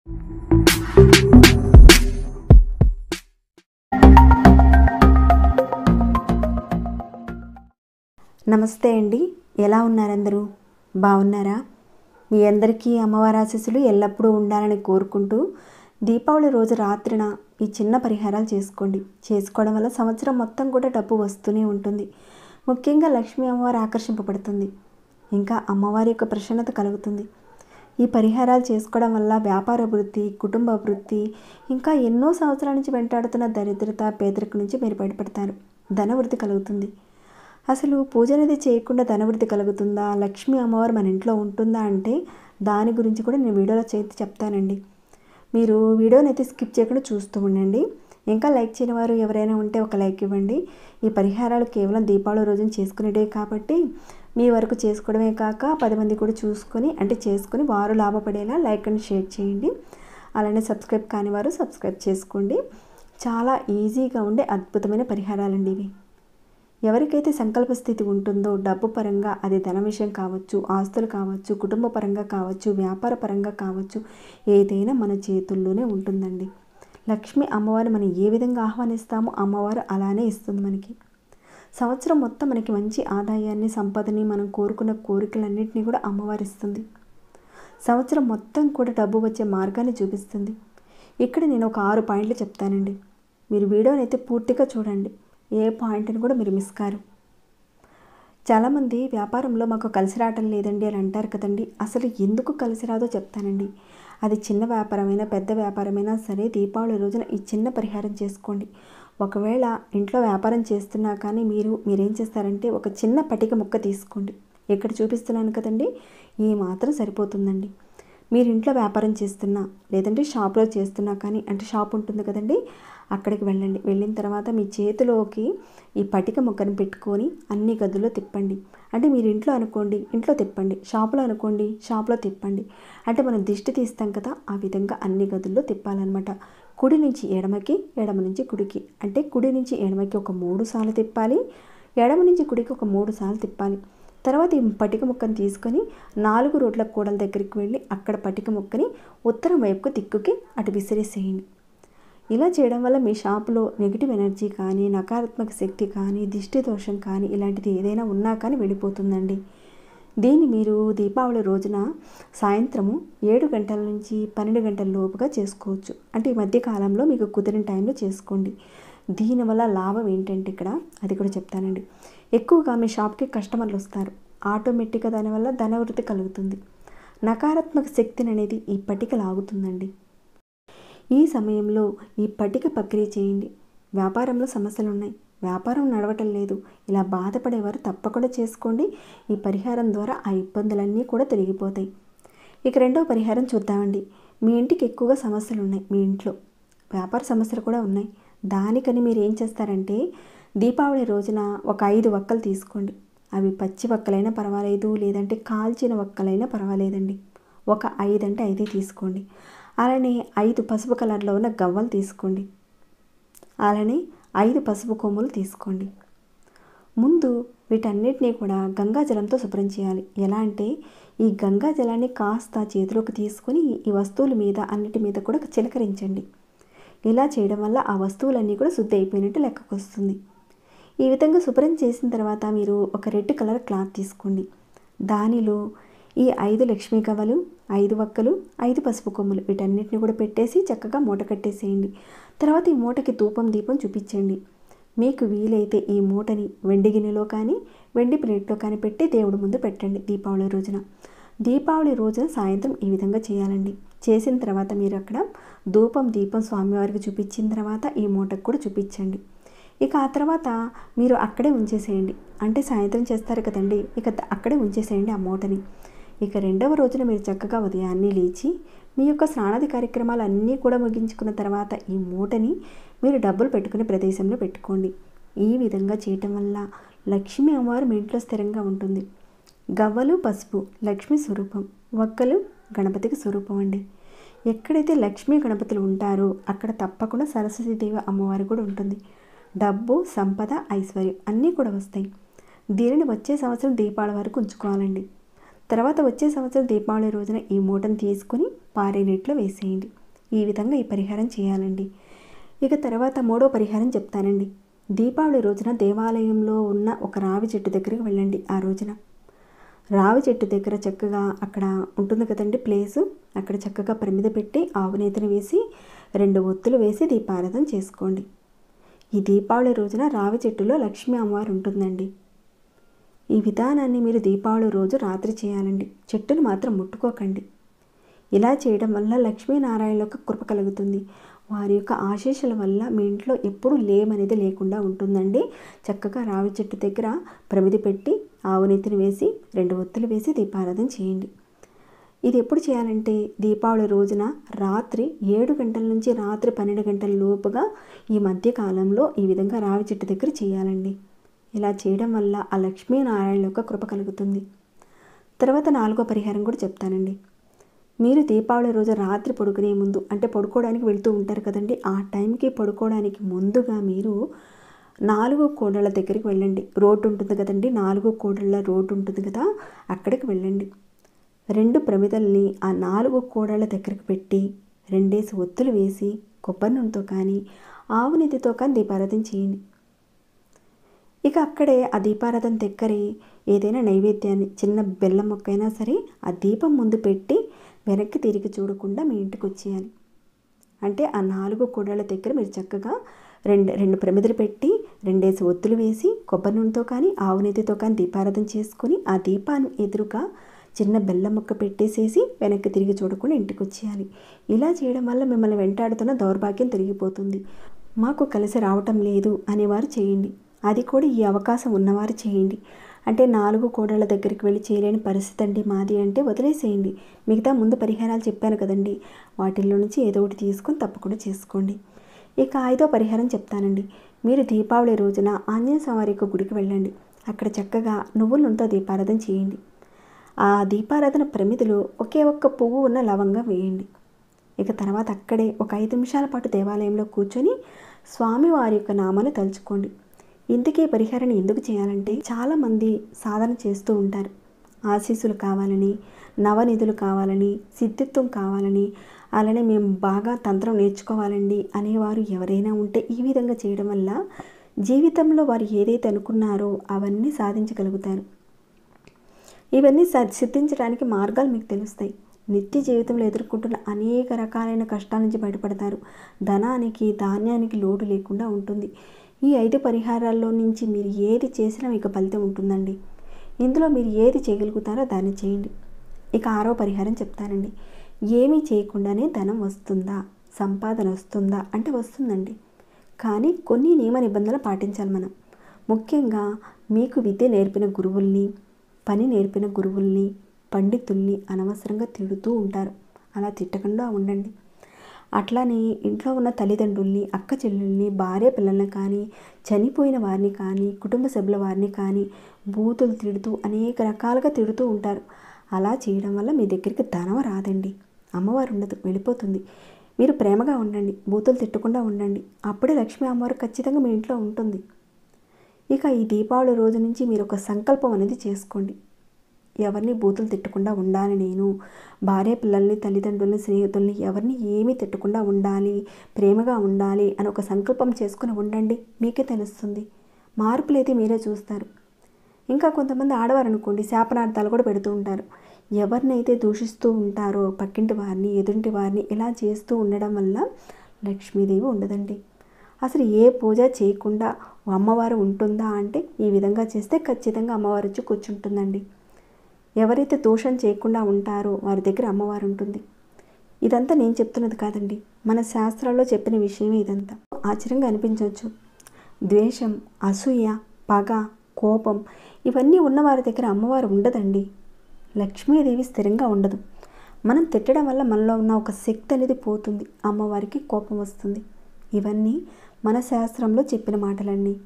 నమస్తే అండి ఎలా ఉన్నారందరూ బాగున్నారా మీ అందరికీ అమ్మవారి ఆశీస్సులు ఎల్లప్పుడూ ఉండాలని కోరుకుంటూ దీపావళి రోజు రాత్రిన ఈ చిన్న పరిహారాలు చేసుకోండి చేసుకోవడం వల్ల సంవత్సరం మొత్తం కూడా డబ్బు వస్తూనే ఉంటుంది ముఖ్యంగా లక్ష్మీ అమ్మవారు ఆకర్షింపబడుతుంది ఇంకా అమ్మవారి యొక్క ప్రసన్నత కలుగుతుంది ఈ పరిహారాలు చేసుకోవడం వల్ల వ్యాపార అభివృద్ధి కుటుంబ అభివృద్ధి ఇంకా ఎన్నో సంవత్సరాల నుంచి వెంటాడుతున్న దరిద్రత పేదరికం నుంచి మీరు బయటపడతారు ధనవృద్ధి కలుగుతుంది అసలు పూజ అనేది చేయకుండా ధనవృద్ధి కలుగుతుందా లక్ష్మీ అమ్మవారు మన ఇంట్లో ఉంటుందా అంటే దాని గురించి కూడా నేను వీడియోలో చేతి చెప్తానండి మీరు వీడియోని అయితే స్కిప్ చేయకుండా చూస్తూ ఉండండి ఇంకా లైక్ చేయని వారు ఎవరైనా ఉంటే ఒక లైక్ ఇవ్వండి ఈ పరిహారాలు కేవలం దీపావళి రోజున చేసుకునేదే కాబట్టి మీ వరకు చేసుకోవడమే కాక పది మంది కూడా చూసుకొని అంటే చేసుకొని వారు లాభపడేలా లైక్ అండ్ షేర్ చేయండి అలానే సబ్స్క్రైబ్ కాని వారు సబ్స్క్రైబ్ చేసుకోండి చాలా ఈజీగా ఉండే అద్భుతమైన పరిహారాలండి ఇవి ఎవరికైతే సంకల్ప స్థితి ఉంటుందో డబ్బు పరంగా అది ధన విషయం కావచ్చు ఆస్తులు కావచ్చు కుటుంబ పరంగా కావచ్చు వ్యాపార పరంగా కావచ్చు ఏదైనా మన చేతుల్లోనే ఉంటుందండి లక్ష్మి అమ్మవారిని మనం ఏ విధంగా ఆహ్వానిస్తామో అమ్మవారు అలానే ఇస్తుంది మనకి సంవత్సరం మొత్తం మనకి మంచి ఆదాయాన్ని సంపదని మనం కోరుకున్న కోరికలన్నింటినీ కూడా అమ్మవారు ఇస్తుంది సంవత్సరం మొత్తం కూడా డబ్బు వచ్చే మార్గాన్ని చూపిస్తుంది ఇక్కడ నేను ఒక ఆరు పాయింట్లు చెప్తానండి మీరు వీడియోని అయితే పూర్తిగా చూడండి ఏ పాయింట్ని కూడా మీరు మిస్ కారు చాలామంది వ్యాపారంలో మాకు కలిసి రావటం లేదండి అని అంటారు కదండి అసలు ఎందుకు కలిసి రాదో చెప్తానండి అది చిన్న వ్యాపారమైనా పెద్ద వ్యాపారమైనా సరే దీపావళి రోజున ఈ చిన్న పరిహారం చేసుకోండి ఒకవేళ ఇంట్లో వ్యాపారం చేస్తున్నా కానీ మీరు మీరేం చేస్తారంటే ఒక చిన్న పటిక ముక్క తీసుకోండి ఇక్కడ చూపిస్తున్నాను కదండి ఈ మాత్రం సరిపోతుందండి మీరు ఇంట్లో వ్యాపారం చేస్తున్నా లేదంటే షాప్లో చేస్తున్నా కానీ అంటే షాప్ ఉంటుంది కదండి అక్కడికి వెళ్ళండి వెళ్ళిన తర్వాత మీ చేతిలోకి ఈ పటిక ముక్కను పెట్టుకొని అన్ని గదుల్లో తిప్పండి అంటే మీరు ఇంట్లో అనుకోండి ఇంట్లో తిప్పండి షాపులో అనుకోండి షాప్లో తిప్పండి అంటే మనం దిష్టి తీస్తాం కదా ఆ విధంగా అన్ని గదుల్లో తిప్పాలన్నమాట కుడి నుంచి ఎడమకి ఎడమ నుంచి కుడికి అంటే కుడి నుంచి ఎడమకి ఒక మూడు సార్లు తిప్పాలి ఎడమ నుంచి కుడికి ఒక మూడు సార్లు తిప్పాలి తర్వాత ఈ పటిక ముక్కను తీసుకొని నాలుగు రోడ్ల కూడల దగ్గరికి వెళ్ళి అక్కడ పటిక ముక్కని ఉత్తరం వైపుకు దిక్కుకి అటు విసిరేసేయండి ఇలా చేయడం వల్ల మీ షాపులో నెగిటివ్ ఎనర్జీ కానీ నకారాత్మక శక్తి కానీ దిష్టి దోషం కానీ ఇలాంటిది ఏదైనా ఉన్నా కానీ వెళ్ళిపోతుందండి దీన్ని మీరు దీపావళి రోజున సాయంత్రము ఏడు గంటల నుంచి పన్నెండు గంటల లోపుగా చేసుకోవచ్చు అంటే ఈ మధ్య కాలంలో మీకు కుదిరిన టైంలో చేసుకోండి దీనివల్ల లాభం ఏంటంటే ఇక్కడ అది కూడా చెప్తానండి ఎక్కువగా మీ షాప్కి కస్టమర్లు వస్తారు ఆటోమేటిక్గా దానివల్ల ధనవృద్ధి కలుగుతుంది నకారాత్మక శక్తిని అనేది ఈ పట్టిక లాగుతుందండి ఈ సమయంలో ఈ పట్టిక ప్రక్రియ చేయండి వ్యాపారంలో సమస్యలు ఉన్నాయి వ్యాపారం నడవటం లేదు ఇలా బాధపడేవారు తప్పకుండా చేసుకోండి ఈ పరిహారం ద్వారా ఆ ఇబ్బందులన్నీ కూడా తొలగిపోతాయి ఇక రెండవ పరిహారం చూద్దామండి మీ ఇంటికి ఎక్కువగా సమస్యలు ఉన్నాయి మీ ఇంట్లో వ్యాపార సమస్యలు కూడా ఉన్నాయి దానికని మీరు ఏం చేస్తారంటే దీపావళి రోజున ఒక ఐదు వక్కలు తీసుకోండి అవి పచ్చి వక్కలైనా పర్వాలేదు లేదంటే కాల్చిన వక్కలైనా పర్వాలేదండి ఒక ఐదు అంటే ఐదే తీసుకోండి అలానే ఐదు పసుపు కలర్లో ఉన్న గవ్వలు తీసుకోండి అలానే ఐదు పసుపు కొమ్ములు తీసుకోండి ముందు వీటన్నిటినీ కూడా గంగా జలంతో శుభ్రం చేయాలి ఎలా అంటే ఈ గంగా జలాన్ని కాస్త చేతిలోకి తీసుకొని ఈ వస్తువుల మీద అన్నిటి మీద కూడా చిలకరించండి ఇలా చేయడం వల్ల ఆ వస్తువులన్నీ కూడా శుద్ధి అయిపోయినట్టు లెక్కకు వస్తుంది ఈ విధంగా శుభ్రం చేసిన తర్వాత మీరు ఒక రెడ్ కలర్ క్లాత్ తీసుకోండి దానిలో ఈ ఐదు లక్ష్మీ కవ్వలు ఐదు వక్కలు ఐదు పసుపు కొమ్ములు వీటన్నిటిని కూడా పెట్టేసి చక్కగా మూట కట్టేసేయండి తర్వాత ఈ మూటకి ధూపం దీపం చూపించండి మీకు వీలైతే ఈ మూటని వెండి గిన్నెలో కానీ వెండి ప్లేట్లో కానీ పెట్టి దేవుడి ముందు పెట్టండి దీపావళి రోజున దీపావళి రోజున సాయంత్రం ఈ విధంగా చేయాలండి చేసిన తర్వాత మీరు అక్కడ ధూపం దీపం స్వామివారికి చూపించిన తర్వాత ఈ మూటకు కూడా చూపించండి ఇక ఆ తర్వాత మీరు అక్కడే ఉంచేసేయండి అంటే సాయంత్రం చేస్తారు కదండి ఇక అక్కడే ఉంచేసేయండి ఆ మూటని ఇక రెండవ రోజున మీరు చక్కగా ఉదయాన్నే లేచి మీ యొక్క స్నానాది కార్యక్రమాలు అన్నీ కూడా ముగించుకున్న తర్వాత ఈ మూటని మీరు డబ్బులు పెట్టుకునే ప్రదేశంలో పెట్టుకోండి ఈ విధంగా చేయటం వల్ల లక్ష్మీ అమ్మవారు మీ ఇంట్లో స్థిరంగా ఉంటుంది గవ్వలు పసుపు లక్ష్మీ స్వరూపం వక్కలు గణపతికి స్వరూపం అండి ఎక్కడైతే లక్ష్మీ గణపతులు ఉంటారో అక్కడ తప్పకుండా సరస్వతీదేవి అమ్మవారు కూడా ఉంటుంది డబ్బు సంపద ఐశ్వర్యం అన్నీ కూడా వస్తాయి దీనిని వచ్చే సంవత్సరం దీపావళి వరకు ఉంచుకోవాలండి తర్వాత వచ్చే సంవత్సరం దీపావళి రోజున ఈ మూటను తీసుకుని పారే నీటిలో వేసేయండి ఈ విధంగా ఈ పరిహారం చేయాలండి ఇక తర్వాత మూడో పరిహారం చెప్తానండి దీపావళి రోజున దేవాలయంలో ఉన్న ఒక రావి చెట్టు దగ్గరికి వెళ్ళండి ఆ రోజున రావి చెట్టు దగ్గర చక్కగా అక్కడ ఉంటుంది కదండి ప్లేసు అక్కడ చక్కగా ప్రమిద పెట్టి ఆవు నేతిని వేసి రెండు ఒత్తులు వేసి దీపారాధన చేసుకోండి ఈ దీపావళి రోజున రావి చెట్టులో లక్ష్మీ అమ్మవారు ఉంటుందండి ఈ విధానాన్ని మీరు దీపావళి రోజు రాత్రి చేయాలండి చెట్టును మాత్రం ముట్టుకోకండి ఇలా చేయడం వల్ల లక్ష్మీనారాయణ యొక్క కృప కలుగుతుంది వారి యొక్క ఆశీస్సుల వల్ల మీ ఇంట్లో ఎప్పుడు లేమనేది లేకుండా ఉంటుందండి చక్కగా రావి చెట్టు దగ్గర ప్రమిది పెట్టి ఆవు నెత్తిని వేసి రెండు ఒత్తులు వేసి దీపారాధన చేయండి ఇది ఎప్పుడు చేయాలంటే దీపావళి రోజున రాత్రి ఏడు గంటల నుంచి రాత్రి పన్నెండు గంటల లోపుగా ఈ మధ్య కాలంలో ఈ విధంగా రావి చెట్టు దగ్గర చేయాలండి ఇలా చేయడం వల్ల ఆ లక్ష్మీనారాయణ యొక్క కృప కలుగుతుంది తర్వాత నాలుగో పరిహారం కూడా చెప్తానండి మీరు దీపావళి రోజు రాత్రి పడుకునే ముందు అంటే పడుకోవడానికి వెళ్తూ ఉంటారు కదండి ఆ టైంకి పడుకోవడానికి ముందుగా మీరు నాలుగు కోడళ్ళ దగ్గరికి వెళ్ళండి రోడ్డు ఉంటుంది కదండి నాలుగు కోడళ్ళ రోడ్డు ఉంటుంది కదా అక్కడికి వెళ్ళండి రెండు ప్రమిదల్ని ఆ నాలుగు కోడళ్ళ దగ్గరికి పెట్టి రెండేసి ఒత్తులు వేసి కొబ్బరి నూనెతో కానీ ఆవు నెత్తితో కానీ దీపారాధన చేయండి ఇక అక్కడే ఆ దీపారాధన దగ్గరే ఏదైనా నైవేద్యాన్ని చిన్న బెల్లం మొక్కైనా సరే ఆ దీపం ముందు పెట్టి వెనక్కి తిరిగి చూడకుండా మీ ఇంటికి వచ్చేయాలి అంటే ఆ నాలుగు కూడళ్ళ దగ్గర మీరు చక్కగా రెండు రెండు ప్రమిదలు పెట్టి రెండేసి ఒత్తులు వేసి కొబ్బరి నూనెతో కానీ ఆవు నెత్తితో కానీ దీపారాధన చేసుకొని ఆ దీపాన్ని ఎదురుగా చిన్న బెల్లం ముక్క పెట్టేసేసి వెనక్కి తిరిగి చూడకుండా ఇంటికి వచ్చేయాలి ఇలా చేయడం వల్ల మిమ్మల్ని వెంటాడుతున్న దౌర్భాగ్యం తిరిగిపోతుంది మాకు కలిసి రావటం లేదు అనేవారు చేయండి అది కూడా ఈ అవకాశం ఉన్నవారు చేయండి అంటే నాలుగు కోడళ్ళ దగ్గరికి వెళ్ళి చేయలేని పరిస్థితి అండి మాది అంటే వదిలేసేయండి మిగతా ముందు పరిహారాలు చెప్పాను కదండి వాటిల్లో నుంచి ఏదో ఒకటి తీసుకొని తప్పకుండా చేసుకోండి ఇక ఐదో పరిహారం చెప్తానండి మీరు దీపావళి రోజున ఆంజనేయ స్వామి యొక్క గుడికి వెళ్ళండి అక్కడ చక్కగా నువ్వుల నూనెతో దీపారాధన చేయండి ఆ దీపారాధన ప్రమిదిలో ఒకే ఒక్క పువ్వు ఉన్న లవంగం వేయండి ఇక తర్వాత అక్కడే ఒక ఐదు నిమిషాల పాటు దేవాలయంలో కూర్చొని స్వామివారి యొక్క నామాన్ని తలుచుకోండి ఇంతకీ పరిహారాన్ని ఎందుకు చేయాలంటే చాలామంది సాధన చేస్తూ ఉంటారు ఆశీస్సులు కావాలని నవనిధులు కావాలని సిద్ధిత్వం కావాలని అలానే మేము బాగా తంత్రం నేర్చుకోవాలండి అనేవారు ఎవరైనా ఉంటే ఈ విధంగా చేయడం వల్ల జీవితంలో వారు ఏదైతే అనుకున్నారో అవన్నీ సాధించగలుగుతారు ఇవన్నీ స- సిద్ధించడానికి మార్గాలు మీకు తెలుస్తాయి నిత్య జీవితంలో ఎదుర్కొంటున్న అనేక రకాలైన కష్టాల నుంచి బయటపడతారు ధనానికి ధాన్యానికి లోటు లేకుండా ఉంటుంది ఈ ఐదు పరిహారాల్లో నుంచి మీరు ఏది చేసినా మీకు ఫలితం ఉంటుందండి ఇందులో మీరు ఏది చేయగలుగుతారో దాన్ని చేయండి ఇక ఆరో పరిహారం చెప్తానండి ఏమీ చేయకుండానే ధనం వస్తుందా సంపాదన వస్తుందా అంటే వస్తుందండి కానీ కొన్ని నియమ నిబంధనలు పాటించాలి మనం ముఖ్యంగా మీకు విద్య నేర్పిన గురువుల్ని పని నేర్పిన గురువుల్ని పండితుల్ని అనవసరంగా తిడుతూ ఉంటారు అలా తిట్టకుండా ఉండండి అట్లానే ఇంట్లో ఉన్న తల్లిదండ్రుల్ని అక్క చెల్లెల్ని భార్య పిల్లల్ని కానీ చనిపోయిన వారిని కానీ కుటుంబ సభ్యుల వారిని కానీ బూతులు తిడుతూ అనేక రకాలుగా తిడుతూ ఉంటారు అలా చేయడం వల్ల మీ దగ్గరికి ధనం రాదండి అమ్మవారు ఉండదు వెళ్ళిపోతుంది మీరు ప్రేమగా ఉండండి బూతులు తిట్టకుండా ఉండండి అప్పుడే లక్ష్మీ అమ్మవారు ఖచ్చితంగా మీ ఇంట్లో ఉంటుంది ఇక ఈ దీపావళి రోజు నుంచి మీరు ఒక సంకల్పం అనేది చేసుకోండి ఎవరిని బూతులు తిట్టకుండా ఉండాలి నేను భార్య పిల్లల్ని తల్లిదండ్రుల్ని స్నేహితుల్ని ఎవరిని ఏమీ తిట్టకుండా ఉండాలి ప్రేమగా ఉండాలి అని ఒక సంకల్పం చేసుకుని ఉండండి మీకే తెలుస్తుంది మార్పులు అయితే మీరే చూస్తారు ఇంకా కొంతమంది ఆడవారు అనుకోండి శాపనార్థాలు కూడా పెడుతూ ఉంటారు ఎవరినైతే దూషిస్తూ ఉంటారో పక్కింటి వారిని ఎదురింటి వారిని ఇలా చేస్తూ ఉండడం వల్ల లక్ష్మీదేవి ఉండదండి అసలు ఏ పూజ చేయకుండా అమ్మవారు ఉంటుందా అంటే ఈ విధంగా చేస్తే ఖచ్చితంగా అమ్మవారు వచ్చి కూర్చుంటుందండి ఎవరైతే దోషం చేయకుండా ఉంటారో వారి దగ్గర అమ్మవారు ఉంటుంది ఇదంతా నేను చెప్తున్నది కాదండి మన శాస్త్రాల్లో చెప్పిన విషయమే ఇదంతా ఆశ్చర్యంగా అనిపించవచ్చు ద్వేషం అసూయ పగ కోపం ఇవన్నీ ఉన్న వారి దగ్గర అమ్మవారు ఉండదండి లక్ష్మీదేవి స్థిరంగా ఉండదు మనం తిట్టడం వల్ల మనలో ఉన్న ఒక శక్తి అనేది పోతుంది అమ్మవారికి కోపం వస్తుంది ఇవన్నీ మన శాస్త్రంలో చెప్పిన మాటలన్నీ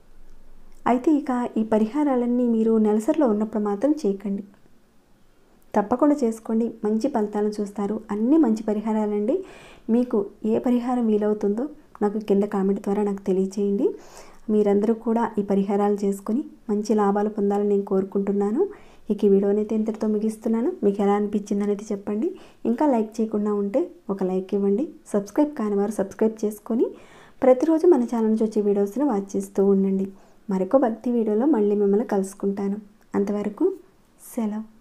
అయితే ఇక ఈ పరిహారాలన్నీ మీరు నెలసరిలో ఉన్నప్పుడు మాత్రం చేయకండి తప్పకుండా చేసుకోండి మంచి ఫలితాలను చూస్తారు అన్నీ మంచి పరిహారాలండి మీకు ఏ పరిహారం వీలవుతుందో నాకు కింద కామెంట్ ద్వారా నాకు తెలియచేయండి మీరందరూ కూడా ఈ పరిహారాలు చేసుకొని మంచి లాభాలు పొందాలని నేను కోరుకుంటున్నాను ఇక ఈ వీడియోని అయితే ఇంతటితో ముగిస్తున్నాను మీకు ఎలా అనిపించింది అనేది చెప్పండి ఇంకా లైక్ చేయకుండా ఉంటే ఒక లైక్ ఇవ్వండి సబ్స్క్రైబ్ కాని వారు సబ్స్క్రైబ్ చేసుకొని ప్రతిరోజు మన ఛానల్ నుంచి వచ్చే వీడియోస్ని వాచ్ చేస్తూ ఉండండి మరొక భక్తి వీడియోలో మళ్ళీ మిమ్మల్ని కలుసుకుంటాను అంతవరకు సెలవు